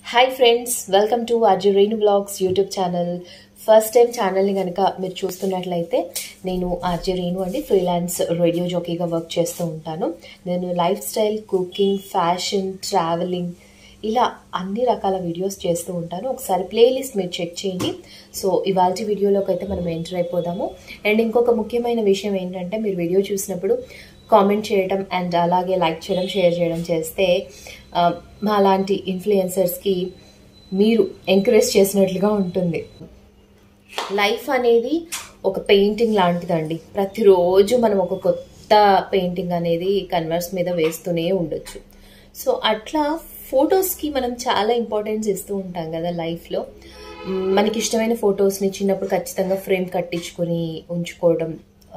hi friends welcome to Arju Renu blogs YouTube channel first time ఛానల్ని కనుక మీరు చూస్తున్నట్లయితే నేను ఆర్జే రేణు అండి ఫ్రీలాన్స్ రేడియో జోకీగా వర్క్ చేస్తూ ఉంటాను నేను lifestyle cooking fashion travelling ఇలా అన్ని రకాల వీడియోస్ చేస్తూ ఉంటాను ఒకసారి ప్లేలిస్ట్ మీరు చెక్ చేయండి సో ఇవాళ వీడియోలోకి అయితే మనం ఎంటర్ అయిపోదాము అండ్ ఇంకొక ముఖ్యమైన విషయం ఏంటంటే మీరు వీడియో చూసినప్పుడు కామెంట్ చేయడం అండ్ అలాగే లైక్ చేయడం షేర్ చేయడం చేస్తే ఆ, మా లాంటి ఇన్ఫ్లుయెన్సర్స్కి మీరు ఎంకరేజ్ చేసినట్లుగా ఉంటుంది లైఫ్ అనేది ఒక పెయింటింగ్ లాంటిదండి ప్రతిరోజు మనం ఒక కొత్త పెయింటింగ్ అనేది కన్వర్స్ మీద వేస్తూనే ఉండొచ్చు సో అట్లా ఫొటోస్కి మనం చాలా ఇంపార్టెన్స్ ఇస్తూ ఉంటాం కదా లైఫ్లో మ్, మనకి ఇష్టమైన ఫొటోస్ని చిన్నప్పుడు ఖచ్చితంగా ఫ్రేమ్ కట్టించుకొని ఉంచుకోవడం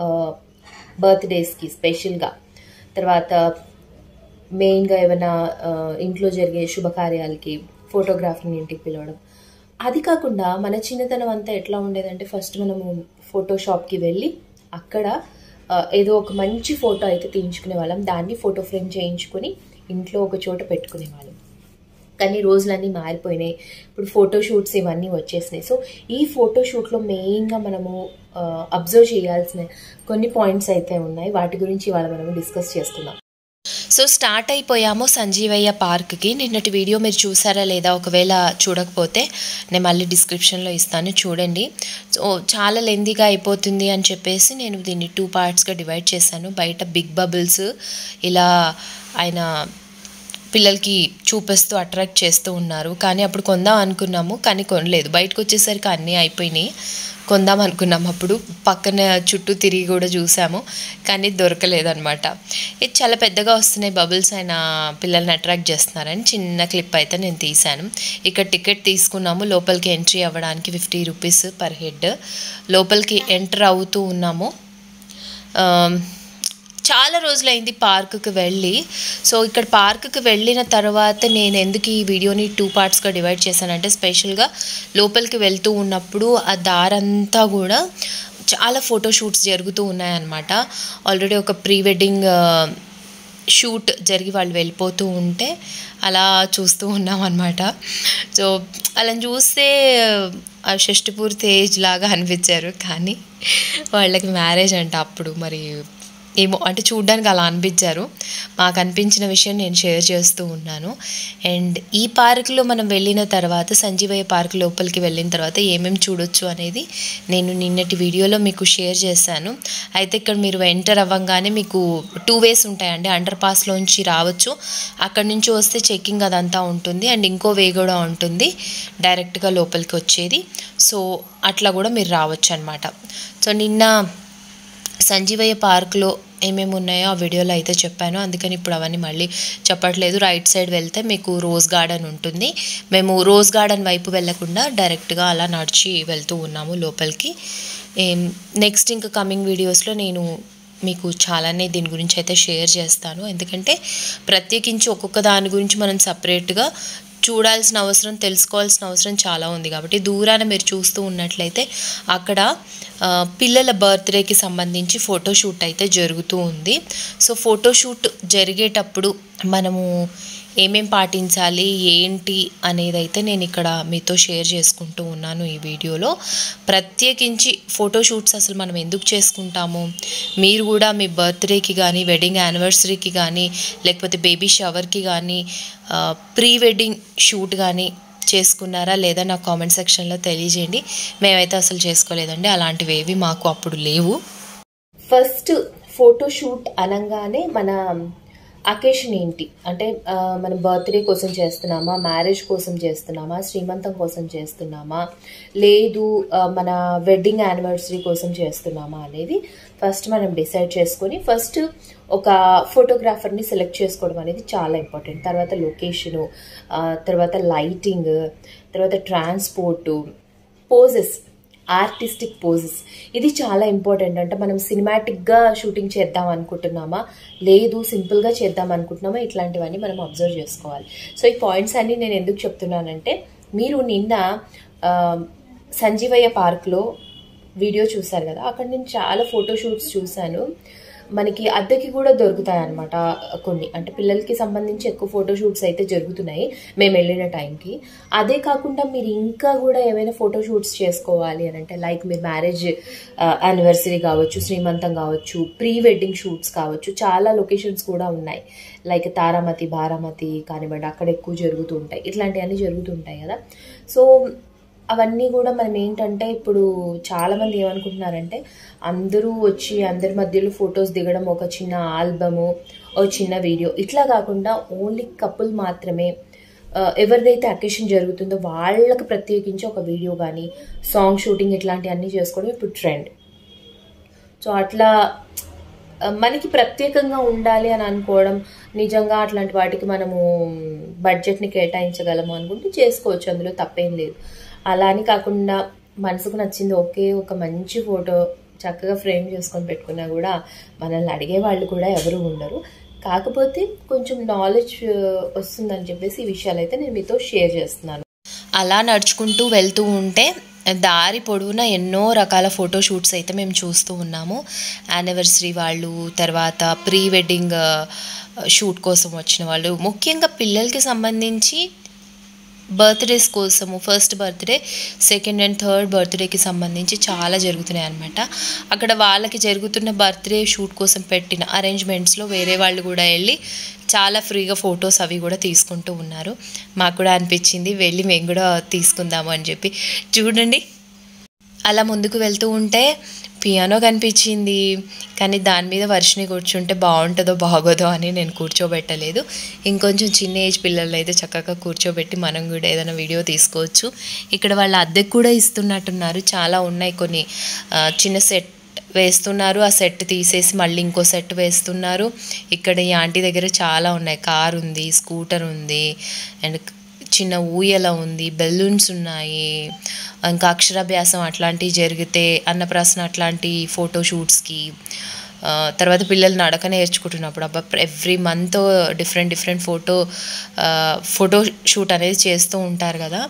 బర్త్డేస్కి స్పెషల్గా తర్వాత మెయిన్గా ఏమైనా ఆ, ఇంట్లో జరిగే శుభకార్యాలకి ఫోటోగ్రాఫర్ని ఇంటికి పిలవడం అది కాకుండా మన చిన్నతనం అంతా ఎట్లా ఉండేదంటే ఫస్ట్ మనము ఫోటోషాప్కి వెళ్ళి అక్కడ ఆ, ఏదో ఒక మంచి ఫోటో అయితే తీయించుకునే వాళ్ళం దాన్ని ఫోటో ఫ్రేమ్ చేయించుకొని ఇంట్లో ఒక చోట పెట్టుకునే వాళ్ళం కానీ రోజులన్నీ మారిపోయినాయి ఇప్పుడు ఫోటో షూట్స్ ఇవన్నీ వచ్చేసినాయి సో ఈ ఫోటో షూట్లో మెయిన్గా మనము అబ్జర్వ్ చేయాల్సిన కొన్ని పాయింట్స్ అయితే ఉన్నాయి వాటి గురించి ఇవాళ మనము డిస్కస్ చేసుకుందాం సో స్టార్ట్ అయిపోయాము సంజీవయ్య పార్క్కి నిన్నటి వీడియో మీరు చూసారా లేదా ఒకవేళ చూడకపోతే నేను మళ్ళీ డిస్క్రిప్షన్లో ఇస్తాను చూడండి సో చాలా లెందీగా అయిపోతుంది అని చెప్పేసి నేను దీన్ని టూ పార్ట్స్గా డివైడ్ చేశాను బయట బిగ్ బబుల్స్ ఇలా ఆయన పిల్లలకి చూపిస్తూ అట్రాక్ట్ చేస్తూ ఉన్నారు కానీ అప్పుడు కొందాం అనుకున్నాము కానీ కొనలేదు బయటకు వచ్చేసరికి అన్నీ అయిపోయినాయి కొందాం అనుకున్నాం అప్పుడు పక్కన చుట్టూ తిరిగి కూడా చూసాము కానీ దొరకలేదన్నమాట ఇది చాలా పెద్దగా వస్తున్నాయి బబుల్స్ ఆయన పిల్లల్ని అట్రాక్ట్ చేస్తున్నారని చిన్న క్లిప్ అయితే నేను తీశాను ఇక్కడ టికెట్ తీసుకున్నాము లోపలికి ఎంట్రీ అవ్వడానికి ఫిఫ్టీ రూపీస్ పర్ హెడ్ లోపలికి ఎంటర్ అవుతూ ఉన్నాము ఆ, చాలా రోజులైంది పార్కుకి వెళ్ళి సో ఇక్కడ పార్కుకి వెళ్ళిన తర్వాత నేను ఎందుకు ఈ వీడియోని టూ పార్ట్స్గా డివైడ్ చేశానంటే స్పెషల్గా లోపలికి వెళ్తూ ఉన్నప్పుడు ఆ దారంతా కూడా చాలా ఫోటో షూట్స్ జరుగుతూ ఉన్నాయన్నమాట ఆల్రెడీ ఒక ప్రీ వెడ్డింగ్ షూట్ జరిగి వాళ్ళు వెళ్ళిపోతూ ఉంటే అలా చూస్తూ ఉన్నాం అనమాట సో అలా చూస్తే ఆ షష్టిపూర్తి ఏజ్ లాగా అనిపించారు కానీ వాళ్ళకి మ్యారేజ్ అంట అప్పుడు మరి ఏమో అంటే చూడ్డానికి అలా అనిపించారు మాకు అనిపించిన విషయం నేను షేర్ చేస్తూ ఉన్నాను అండ్ ఈ పార్క్లో మనం వెళ్ళిన తర్వాత సంజీవయ్య పార్క్ లోపలికి వెళ్ళిన తర్వాత ఏమేమి చూడొచ్చు అనేది నేను నిన్నటి వీడియోలో మీకు షేర్ చేశాను అయితే ఇక్కడ మీరు ఎంటర్ అవ్వగానే మీకు టూ వేస్ ఉంటాయండి అండర్ పాస్లోంచి రావచ్చు అక్కడ నుంచి వస్తే చెక్కింగ్ అదంతా ఉంటుంది అండ్ ఇంకో వే కూడా ఉంటుంది డైరెక్ట్గా లోపలికి వచ్చేది సో అట్లా కూడా మీరు రావచ్చు అనమాట సో నిన్న సంజీవయ్య పార్క్లో ఏమేమి ఉన్నాయో ఆ వీడియోలో అయితే చెప్పాను అందుకని ఇప్పుడు అవన్నీ మళ్ళీ చెప్పట్లేదు రైట్ సైడ్ వెళ్తే మీకు రోజ్ గార్డెన్ ఉంటుంది మేము రోజ్ గార్డెన్ వైపు వెళ్ళకుండా డైరెక్ట్గా అలా నడిచి వెళ్తూ ఉన్నాము లోపలికి నెక్స్ట్ ఇంకా కమింగ్ వీడియోస్లో నేను మీకు చాలానే దీని గురించి అయితే షేర్ చేస్తాను ఎందుకంటే ప్రత్యేకించి ఒక్కొక్క దాని గురించి మనం సపరేట్గా చూడాల్సిన అవసరం తెలుసుకోవాల్సిన అవసరం చాలా ఉంది కాబట్టి దూరాన మీరు చూస్తూ ఉన్నట్లయితే అక్కడ ఆ, పిల్లల బర్త్డేకి సంబంధించి ఫోటోషూట్ అయితే జరుగుతూ ఉంది సో ఫోటోషూట్ జరిగేటప్పుడు మనము ఏమేం పాటించాలి ఏంటి అనేది అయితే నేను ఇక్కడ మీతో షేర్ చేసుకుంటూ ఉన్నాను ఈ వీడియోలో ప్రత్యేకించి ఫోటోషూట్స్ అసలు మనం ఎందుకు చేసుకుంటాము మీరు కూడా మీ బర్త్డేకి కానీ వెడ్డింగ్ యానివర్సరీకి కానీ లేకపోతే బేబీ షవర్కి కానీ ప్రీ వెడ్డింగ్ షూట్ కానీ చేసుకున్నారా లేదా నా కామెంట్ సెక్షన్లో తెలియజేయండి మేమైతే అసలు చేసుకోలేదండి అలాంటివి ఏవి మాకు అప్పుడు లేవు ఫస్ట్ ఫోటో షూట్ అనగానే మన అకేషన్ ఏంటి అంటే ఆ, మన బర్త్డే కోసం చేస్తున్నామా మ్యారేజ్ కోసం చేస్తున్నామా శ్రీమంతం కోసం చేస్తున్నామా లేదు ఆ, మన వెడ్డింగ్ యానివర్సరీ కోసం చేస్తున్నామా అనేది ఫస్ట్ మనం డిసైడ్ చేసుకొని ఫస్ట్ ఒక ఫోటోగ్రాఫర్ని సెలెక్ట్ చేసుకోవడం అనేది చాలా ఇంపార్టెంట్ తర్వాత లొకేషను తర్వాత లైటింగ్ తర్వాత ట్రాన్స్పోర్టు పోజెస్ ఆర్టిస్టిక్ పోజెస్ ఇది చాలా ఇంపార్టెంట్ అంటే మనం సినిమాటిక్గా షూటింగ్ చేద్దాం అనుకుంటున్నామా లేదు సింపుల్గా చేద్దాం అనుకుంటున్నామా ఇట్లాంటివన్నీ మనం అబ్జర్వ్ చేసుకోవాలి సో ఈ పాయింట్స్ అన్ని నేను ఎందుకు చెప్తున్నానంటే మీరు నిన్న ఆ, సంజీవయ్య పార్క్లో వీడియో చూశారు కదా అక్కడ నేను చాలా ఫోటో షూట్స్ చూశాను మనకి అద్దెకి కూడా దొరుకుతాయి అనమాట కొన్ని అంటే పిల్లలకి సంబంధించి ఎక్కువ ఫోటోషూట్స్ అయితే జరుగుతున్నాయి మేము వెళ్ళిన టైంకి అదే కాకుండా మీరు ఇంకా కూడా ఏమైనా ఫోటోషూట్స్ చేసుకోవాలి అని అంటే లైక్ మీరు మ్యారేజ్ యానివర్సరీ కావచ్చు శ్రీమంతం కావచ్చు ప్రీ వెడ్డింగ్ షూట్స్ కావచ్చు చాలా లొకేషన్స్ కూడా ఉన్నాయి లైక్ తారామతి బారామతి కానివ్వండి అక్కడ ఎక్కువ జరుగుతూ ఉంటాయి ఇట్లాంటివన్నీ జరుగుతుంటాయి కదా సో అవన్నీ కూడా మనం ఏంటంటే ఇప్పుడు చాలామంది ఏమనుకుంటున్నారంటే అందరూ వచ్చి అందరి మధ్యలో ఫొటోస్ దిగడం ఒక చిన్న ఆల్బము ఒక చిన్న వీడియో ఇట్లా కాకుండా ఓన్లీ కపుల్ మాత్రమే ఆ, ఎవరిదైతే అకేషన్ జరుగుతుందో వాళ్ళకి ప్రత్యేకించి ఒక వీడియో కానీ సాంగ్ షూటింగ్ ఇట్లాంటివన్నీ చేసుకోవడం ఇప్పుడు ట్రెండ్ సో అట్లా ఆ, మనకి ప్రత్యేకంగా ఉండాలి అని అనుకోవడం నిజంగా అట్లాంటి వాటికి మనము బడ్జెట్ని కేటాయించగలము అనుకుంటే చేసుకోవచ్చు అందులో తప్పేం లేదు అలా అని కాకుండా మనసుకు నచ్చింది ఒకే ఒక మంచి ఫోటో చక్కగా ఫ్రేమ్ చేసుకొని పెట్టుకున్నా కూడా మనల్ని అడిగే వాళ్ళు కూడా ఎవరు ఉండరు కాకపోతే కొంచెం నాలెడ్జ్ వస్తుందని చెప్పేసి ఈ విషయాలు అయితే నేను మీతో షేర్ చేస్తున్నాను అలా నడుచుకుంటూ వెళ్తూ ఉంటే దారి పొడవునా ఎన్నో రకాల ఫోటో షూట్స్ అయితే మేము చూస్తూ ఉన్నాము యానివర్సరీ వాళ్ళు తర్వాత ప్రీ వెడ్డింగ్ షూట్ కోసం వచ్చిన వాళ్ళు ముఖ్యంగా పిల్లలకి సంబంధించి బర్త్డేస్ కోసము first birthday second and third బర్త్డేకి సంబంధించి చాలా జరుగుతున్నాయి అనమాట అక్కడ వాళ్ళకి జరుగుతున్న బర్త్డే షూట్ కోసం పెట్టిన అరేంజ్మెంట్స్లో వేరే వాళ్ళు కూడా వెళ్ళి చాలా ఫ్రీగా ఫొటోస్ అవి కూడా తీసుకుంటూ ఉన్నారు మాకు కూడా అనిపించింది వెళ్ళి మేము కూడా తీసుకుందాము అని చెప్పి చూడండి అలా ముందుకు వెళ్తూ ఉంటే పియానో కనిపించింది కానీ దాని మీద వర్షిని కూర్చుంటే బాగుంటుందో బాగోదో అని నేను కూర్చోబెట్టలేదు ఇంకొంచెం చిన్న ఏజ్ పిల్లలు అయితే చక్కగా కూర్చోబెట్టి మనం కూడా ఏదైనా వీడియో తీసుకోవచ్చు ఇక్కడ వాళ్ళ అద్దెకు కూడా ఇస్తున్నట్టున్నారు చాలా ఉన్నాయి కొన్ని ఆ, చిన్న సెట్ వేస్తున్నారు ఆ సెట్ తీసేసి మళ్ళీ ఇంకో సెట్ వేస్తున్నారు ఇక్కడ ఈ ఆంటీ దగ్గర చాలా ఉన్నాయి కార్ ఉంది స్కూటర్ ఉంది అండ్ చిన్న ఊయల ఉంది బెలూన్స్ ఉన్నాయి ఇంకా అక్షరాభ్యాసం అట్లాంటివి జరిగితే అన్నప్రాసన అట్లాంటి ఫోటో షూట్స్కి ఆ, తర్వాత పిల్లలు నడక నేర్చుకుంటున్నప్పుడు అబ్బా every month different different photo photo shoot అనేది చేస్తూ ఉంటారు కదా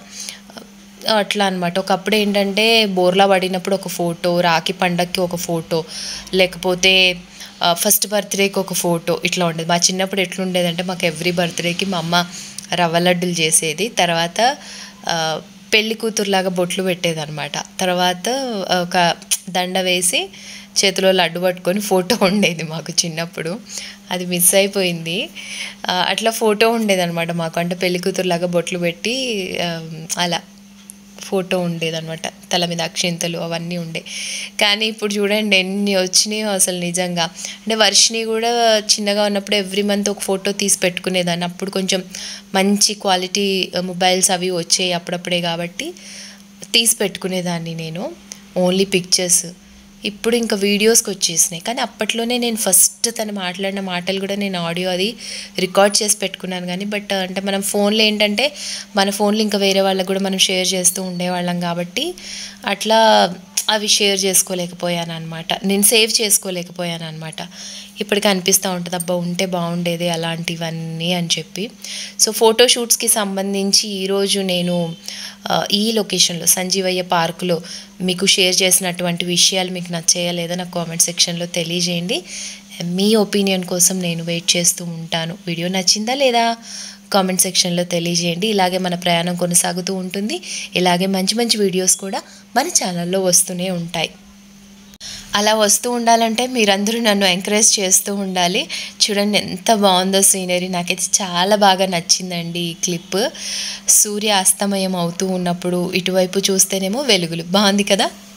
అట్లా అనమాట ఒకప్పుడు ఏంటంటే బోర్లా పడినప్పుడు ఒక ఫోటో రాఖీ పండక్కి ఒక ఫోటో లేకపోతే ఫస్ట్ బర్త్డేకి ఒక ఫోటో ఇట్లా ఉండేది మా చిన్నప్పుడు ఎట్లుండేదంటే మాకు ఎవ్రీ బర్త్డేకి మా అమ్మ రవ్వ లడ్డులు చేసేది తర్వాత ఆ, పెళ్లి కూతురులాగా బొట్లు పెట్టేదన్నమాట తర్వాత ఒక దండ వేసి చేతిలో లడ్డు పట్టుకొని ఫోటో ఉండేది మాకు చిన్నప్పుడు అది మిస్ అయిపోయింది ఆ, అట్లా ఫోటో ఉండేదన్నమాట మాకు అంటే పెళ్లి కూతురులాగా బొట్లు పెట్టి ఆ, అలా ఫోటో ఉండేదన్నమాట తల మీద అక్షింతలు అవన్నీ ఉండే కానీ ఇప్పుడు చూడండి ఎన్ని వచ్చినాయో అసలు నిజంగా అంటే వర్షిని కూడా చిన్నగా ఉన్నప్పుడు ఎవ్రీ మంత్ ఒక ఫోటో తీసి పెట్టుకునేదాన్ని అప్పుడు కొంచెం మంచి క్వాలిటీ మొబైల్స్ అవి వచ్చాయి అప్పుడప్పుడే కాబట్టి తీసి పెట్టుకునేదాన్ని నేను ఓన్లీ పిక్చర్స్ ఇప్పుడు ఇంకా వీడియోస్కి వచ్చేసినాయి కానీ అప్పట్లోనే నేను ఫస్ట్ తను మాట్లాడిన మాటలు కూడా నేను ఆడియో అది రికార్డ్ చేసి పెట్టుకున్నాను కానీ బట్ అంటే మనం ఫోన్లో ఏంటంటే మన ఫోన్లో ఇంకా వేరే వాళ్ళకి కూడా మనం షేర్ చేస్తూ ఉండేవాళ్ళం కాబట్టి అట్లా అవి షేర్ చేసుకోలేకపోయాను అనమాట నేను సేవ్ చేసుకోలేకపోయాను అనమాట ఇప్పటికి అనిపిస్తూ ఉంటుంది అబ్బా ఉంటే బాగుండేది అలాంటివన్నీ అని చెప్పి సో ఫోటో షూట్స్కి సంబంధించి ఈరోజు నేను ఆ, ఈ లొకేషన్లో సంజీవయ్య పార్కులో మీకు షేర్ చేసినటువంటి విషయాలు మీకు నచ్చాయా లేదా నాకు కామెంట్ సెక్షన్లో తెలియజేయండి మీ ఒపీనియన్ కోసం నేను వెయిట్ చేస్తూ ఉంటాను వీడియో నచ్చిందా లేదా కామెంట్ సెక్షన్లో తెలియజేయండి ఇలాగే మన ప్రయాణం కొనసాగుతూ ఉంటుంది ఇలాగే మంచి మంచి వీడియోస్ కూడా మన ఛానల్లో వస్తూనే ఉంటాయి అలా వస్తూ ఉండాలంటే మీరందరూ నన్ను ఎంకరేజ్ చేస్తూ ఉండాలి చూడండి ఎంత బాగుందో సీనరీ నాకైతే చాలా బాగా నచ్చిందండి ఈ క్లిప్ సూర్య అస్తమయం అవుతూ ఉన్నప్పుడు ఇటువైపు చూస్తేనేమో వెలుగులు బాగుంది కదా